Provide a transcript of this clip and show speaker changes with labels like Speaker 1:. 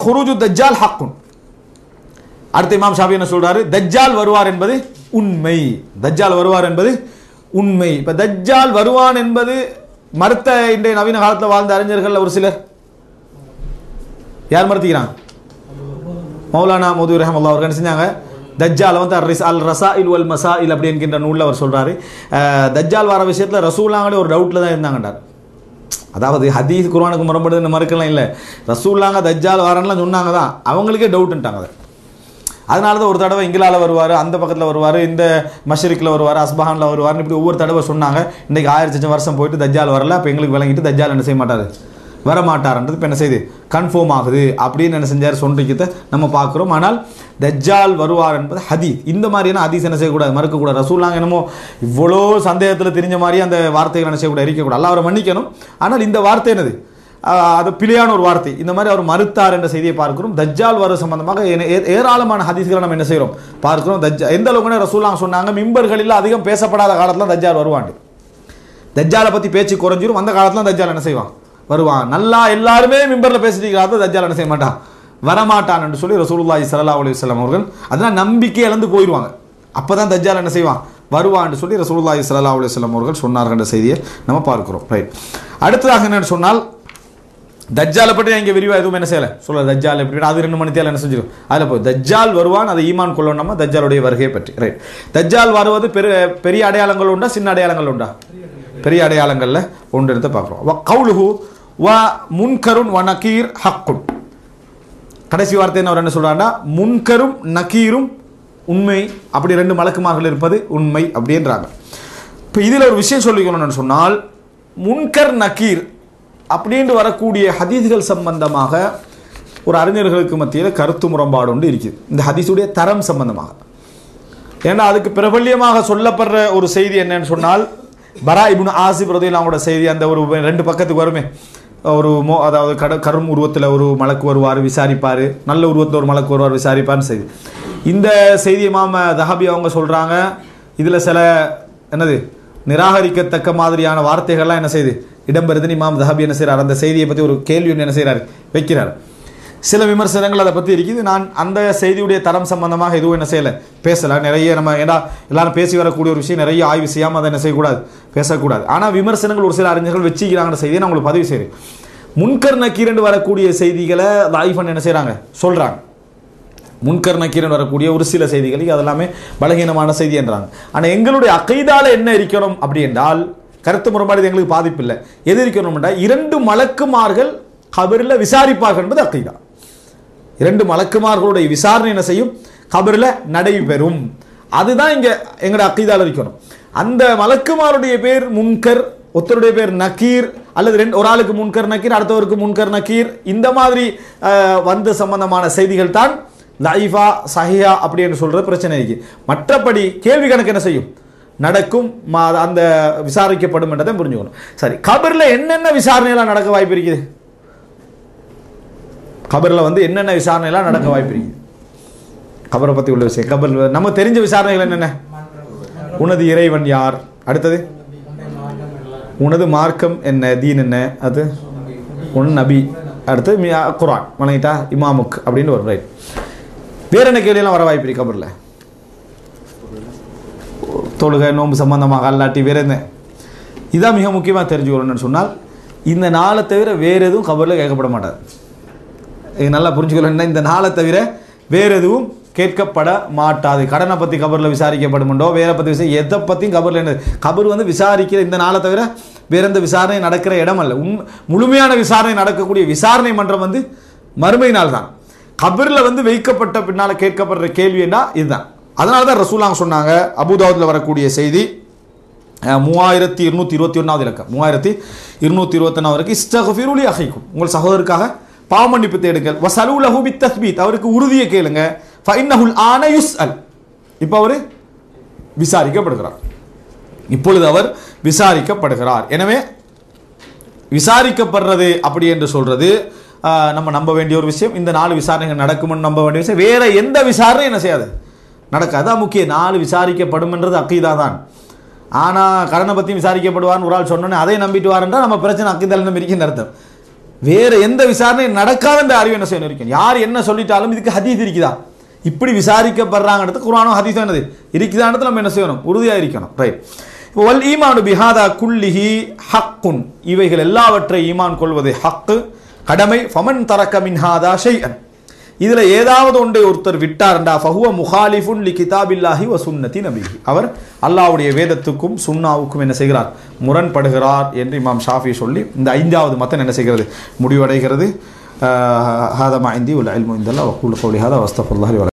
Speaker 1: ஹுருஜு தஜ்ஜால் ஹக்குன் அடுத்த இமாம் ஷாஃபி என்ன சொல்றாரு தஜ்ஜால் வருவார் என்பது உண்மை தஜ்ஜால் வருவார் என்பது உண்மை இப்ப தஜ்ஜால் வருவான் என்பது மறுத்த இன்றைய நவீன காலத்தில் வாழ்ந்த அறிஞர்கள் ஒரு சிலர் யார் மறுத்திக்கிறாங்க மௌலானா மோது ரஹமல்லா அவர்கள் என்ன செஞ்சாங்க தஜ்ஜால் வந்து அர் ரிஸ் அல் ரசா இல் வல் மசா இல் அப்படி என்கின்ற நூலில் அவர் சொல்றாரு அஹ், தஜ்ஜால் வர விஷயத்தில் ரசூலாங்களே ஒரு டவுட்டில் தான் இருந்தாங்கண்டார் அதாவது ஹதீஸ் குர்ஆனுக்கு முரண்படுது மறுக்கலாம் இல்லை ரசூல்லாங்க தஜ்ஜால் வரன்லாம் சொன்னாங்க தான் அவங்களுக்கே டவுட்டுன்ட்டாங்க அதை அதனால தான் ஒரு தடவை இங்கிலால வருவார் அந்த பக்கத்தில் வருவார் இந்த மஷரிக்கில் வருவார் அஸ்பஹானில் வருவார்னு இப்படி ஒவ்வொரு தடவை சொன்னாங்க இன்றைக்கி ஆயிரத்தி லட்சம் வருஷம் போயிட்டு தஜ்ஜால் வரல அப்போ எங்களுக்கு விளங்கிட்டு தஜ்ஜால் என்ன செய்ய மாட்டார் வர மாட்டார்ன்றது இப்போ என்ன செய்யுது கன்ஃபார்ம் ஆகுது அப்படின்னு என்ன செஞ்சார் சொல்றீக்கத்தை நம்ம பார்க்குறோம் ஆனால் தஜ்ஜால் வருவார் என்பது ஹதீஸ் இந்த மாதிரியான ஹதீஸ் என்ன செய்யக்கூடாது மறுக்கக்கூடாது ரசூல்லாங்க என்னமோ இவ்வளோ சந்தேகத்தில் தெரிஞ்ச மாதிரி அந்த வார்த்தைகள் என்ன செய்யக்கூடாது இருக்கக்கூடாது அல்ல அவரை மன்னிக்கணும் ஆனால் இந்த வார்த்தை என்னது ஆஹ் அது பிழையான ஒரு வார்த்தை இந்த மாதிரி அவர் மறுத்தார் என்ற செய்தியை பார்க்கிறோம் தஜ்ஜால் வர சம்பந்தமாக ஏ- ஏ- ஏராளமான ஹதீஸ்களை நம்ம என்ன செய்கிறோம் பார்க்கிறோம் தஜ்ஜா எந்த அளவுக்குன்னு ரசூலாங்க சொன்னாங்க மிம்பர்களில் அதிகம் பேசப்படாத காலத்தில் தஜ்ஜால் வருவாண்டு தஜ்ஜாலை பற்றி பேச்சு குறைஞ்சிரும் அந்த காலத்தில் தஜ்ஜால் என்ன செய்வான் வருவான் நல்லா எல்லாருமே மிம்பரில் பேசிட்டு தஜ்ஜால் என்ன செய்ய மாட்டான் வரமாட்டான் என்று சொல்லி ரசூலுல்லாஹி ஸல்லல்லாஹு அலைஹி வஸல்லம் அவர்கள் அதெல்லாம் நம்பிக்கை இழந்து போயிடுவாங்க அப்போ தான் தஜ்ஜால் என்ன செய்வான் வருவான்னு சொல்லி ரசூலுல்லாஹி ஸல்லல்லாஹு அலைஹி வஸல்லம் அவர்கள் சொன்னார்கள் என்ற செய்தியை நம்ம பார்க்கிறோம் ரைட் அடுத்ததாக என்னன்னு சொன்னால் தஜ்ஜாலை பற்றி இங்கே விரிவாக எதுவும் என்ன செய்யலை சொல்ல தஜ்ஜால் எப்படி அது ரெண்டு மணி தேவை என்ன செஞ்சிடும் அதில் போய் தஜ்ஜால் வருவான் அதை ஈமான் கொள்ளணுமா தஜ்ஜாலுடைய வருகையை பற்றி ரைட் தஜ்ஜால் வருவது பெரு பெரிய அடையாளங்கள் உண்டா சின்ன அடையாளங்கள் உண்டா பெரிய அடையாளங்களில் ஒன்று எடுத்து பார்க்குறோம் கவுலுஹு வ முன்கருன் வ நக்கீர் ஹக்குன் கடைசி வார்த்தை என்ன அவர் என்ன சொல்றாருன்னா முன்கரும் நக்கீரும் உண்மை அப்படி ரெண்டு மலக்குமார்கள் இருப்பது உண்மை அப்படின்றாங்க இப்போ இதில் ஒரு விஷயம் சொல்லிக்கணும்னு சொன்னால் முன்கர் நக்கீர் அப்படின்ட்டு வரக்கூடிய ஹதீஸ்கள் சம்பந்தமாக ஒரு அறிஞர்களுக்கு மத்தியில் கருத்து முரண்பாடு ஒன்று இருக்குது இந்த ஹதீஸுடைய தரம் சம்பந்தமாக ஏன்னா அதுக்கு பிரபல்யமாக சொல்லப்படுற ஒரு செய்தி என்னன்னு சொன்னால் பரா இப்னு ஆசிப் ரதிலாவோட செய்தி அந்த ஒரு ரெண்டு பக்கத்துக்கு வருமே ஒரு மோ அதாவது கட கரும் உருவத்தில் ஒரு மலக்கு வருவார் விசாரிப்பார் நல்ல உருவத்தில் ஒரு மலக்கு வருவார் விசாரிப்பார்னு செய்தி இந்த செய்தி மாம தஹாபி அவங்க சொல்கிறாங்க இதில் சில என்னது நிராகரிக்கத்தக்க மாதிரியான வார்த்தைகள்லாம் என்ன செய்யுது இடம்பெறுதுன்னு இமாம் தஹாபி என்ன செய்கிறார் அந்த செய்தியை பற்றி ஒரு கேள்வி ஒன்று என்ன செய்கிறார் வைக்கிறார் சில விமர்சனங்கள் அதை பற்றி இருக்குது நான் அந்த செய்தியுடைய தரம் சம்பந்தமாக எதுவும் என்ன செய்யலை பேசலை நிறைய நம்ம ஏன்னா எல்லாரும் பேசி வரக்கூடிய ஒரு விஷயம் நிறைய ஆய்வு செய்யாமல் அதை என்ன செய்யக்கூடாது பேசக்கூடாது ஆனால் விமர்சனங்கள் ஒரு சில அறிஞர்கள் வச்சுக்கிறாங்கிற செய்தியை நான் உங்களுக்கு பதிவு செய்கிறேன் முன்கர் நக்கீரண்டு வரக்கூடிய செய்திகளை லைஃபன் என்ன செய்கிறாங்க சொல்கிறாங்க முன்கர் நக்கீரன் வரக்கூடிய ஒரு சில செய்திகளுக்கு அதெல்லாமே பலகீனமான செய்தி என்றாங்க ஆனால் எங்களுடைய அகைதால என்ன இருக்கணும் அப்படி என்றால் கருத்து முரண்பாடு இது எங்களுக்கு பாதிப்பு இல்லை எது இருக்கணும் என்றால் இரண்டு மலக்குமார்கள் கபரில் விசாரிப்பார்கள் என்பது அகைதா இரண்டு மலக்குமார்களுடைய விசாரணை என்ன செய்யும் கபரில் நடைபெறும் அதுதான் இங்க எங்களோட அக்கீதால இருக்கணும் அந்த மலக்குமாருடைய பேர் முன்கர் ஒருத்தருடைய பேர் நக்கீர் அல்லது ரெண்டு ஒரு ஆளுக்கு முன்கர் நக்கீர் அடுத்தவருக்கு முன்கர் நக்கீர் இந்த மாதிரி அஹ், வந்த சம்பந்தமான செய்திகள் தான் லைஃபா சஹியா அப்படின்னு சொல்றது பிரச்சனை இருக்கு மற்றபடி கேள்வி கணக்கு என்ன செய்யும் நடக்கும் ம- அந்த விசாரிக்கப்படும் என்றதை புரிஞ்சுக்கணும் சரி கபர்ல என்னென்ன விசாரணையெல்லாம் நடக்க வாய்ப்பு இருக்குது கபரில் வந்து என்னென்ன விசாரணைலாம் நடக்க வாய்ப்பு இருக்குது கபரை பற்றி உள்ள விஷயம் கபர் நம்ம தெரிஞ்ச விசாரணைகள் என்னென்ன உனது இறைவன் யார் அடுத்தது உனது மார்க்கம் என்ன தீன் என்ன அது உன் நபி அடுத்து மி- குர்ஆன் வணங்கிட்டா இமாமுக் அப்படின்னு வரும் ரைட் வேற என்ன கேள்வியெல்லாம் வர வாய்ப்பு இருக்கு கபரில் தொழுகை நோன்பு சம்பந்தமாக அல்லாட்டி வேற என்ன இதான் மிக முக்கியமாக தெரிஞ்சுக்கணும்னு சொன்னால் இந்த நாளை தவிர வேற எதுவும் கபரில் கேட்கப்பட மாட்டாது இது நல்லா புரிஞ்சுக்கணும்னா இந்த நாளை தவிர வேற எதுவும் கேட்கப்பட மாட்டாது கடனை பற்றி கபரில் விசாரிக்கப்படுமுண்டோ வேற பற்றி விசா எதை பற்றியும் கபரில் என்ன கபர் வந்து விசாரிக்கிற இந்த நாளை தவிர வேற எந்த விசாரணை நடக்கிற இடம் அல்ல உண் முழுமையான விசாரணை நடக்கக்கூடிய விசாரணை மன்றம் வந்து மறுமை நாள் தான் கபரில் வந்து வைக்கப்பட்ட பின்னால் கேட்கப்படுற கேள்வின்னா இதுதான் அதனால தான் ரசூலாங்க சொன்னாங்க அபுதாவுதில் வரக்கூடிய செய்தி அஹ், மூவாயிரத்தி இருநூத்தி இருபத்தி ஒன்றாவது இலக்கம் மூவாயிரத்தி இருநூத்தி இருபத்தொன்னாவது வரைக்கும் இஸ்தகஃபிருலி அஹைக்கும் உங்கள் சகோதரருக்காக பாவமன்னிப்பு தேடுங்கள் வசலு லஹு பித் தஸ்பீத் அவருக்கு உறுதியை கேளுங்க ஃபைன்னஹுல் ஆன யுஸ் அல் இப்போ அவர் விசாரிக்கப்படுகிறார் இப்பொழுது அவர் விசாரிக்கப்படுகிறார் எனவே விசாரிக்கப்படுறது அப்படி என்று சொல்றது ஆஹ், நம்ம நம்ப வேண்டிய ஒரு விஷயம் இந்த நாலு விசாரணைகள் நடக்கும்னு நம்ப வேண்டிய விஷயம் வேற எந்த விசாரணையும் என்ன செய்யாது நடக்காது அதான் முக்கியம் நாலு விசாரிக்கப்படும்ன்றது அக்கீதா தான் ஆனால் கடனை பற்றி விசாரிக்கப்படுவார்னு ஒரு ஆள் சொன்னோன்னே அதை நம்பிட்டு வாரன்றா நம்ம பிரச்சனை அக்கீதால் நம்ம இருக்கின்ற அர்த்தம் வேற எந்த விசாரணையும் நடக்காதுன்ற அறிவு என்ன செய்யணும் இருக்கும் யார் என்ன சொல்லிட்டாலும் இதுக்கு ஹதீஸ் இருக்குதா இப்படி விசாரிக்கப்படுறாங்கிறது குரானும் ஹதீஸும் என்னது இருக்குதான்றது நம்ம என்ன செய்யணும் உறுதியாக இருக்கணும் ரைட் இப்போ வல் ஈமானு பிஹாதா குல்லிஹி ஹக்குன் இவைகள் எல்லாவற்றை ஈமான் கொள்வது ஹக்கு கடமை ஃபமன் தரக்க மின்ஹாதா ஷைஅன் இதுல ஏதாவது ஒன்றை ஒருத்தர் விட்டார்ண்டா ஃபஹுவ முஹாலிஃபுன் லி கிதாபில்லாஹி வ சுன்னதி நபிஹி அவர் அல்லாஹ்வுடைய வேதத்துக்கும் சுன்னாவுக்கும் என்ன செய்கிறார் முரண்படுகிறார் என்று இமாம் ஷாஃபி சொல்லி இந்த ஐந்தாவது மத்தன் என்ன செய்கிறது முடிவடைகிறது ஹாதமா இந்தி உல் அல்மு இந்தல்லா வக்கூல் கௌலி ஹாதா வஸ்தஃபுல்லாஹி வல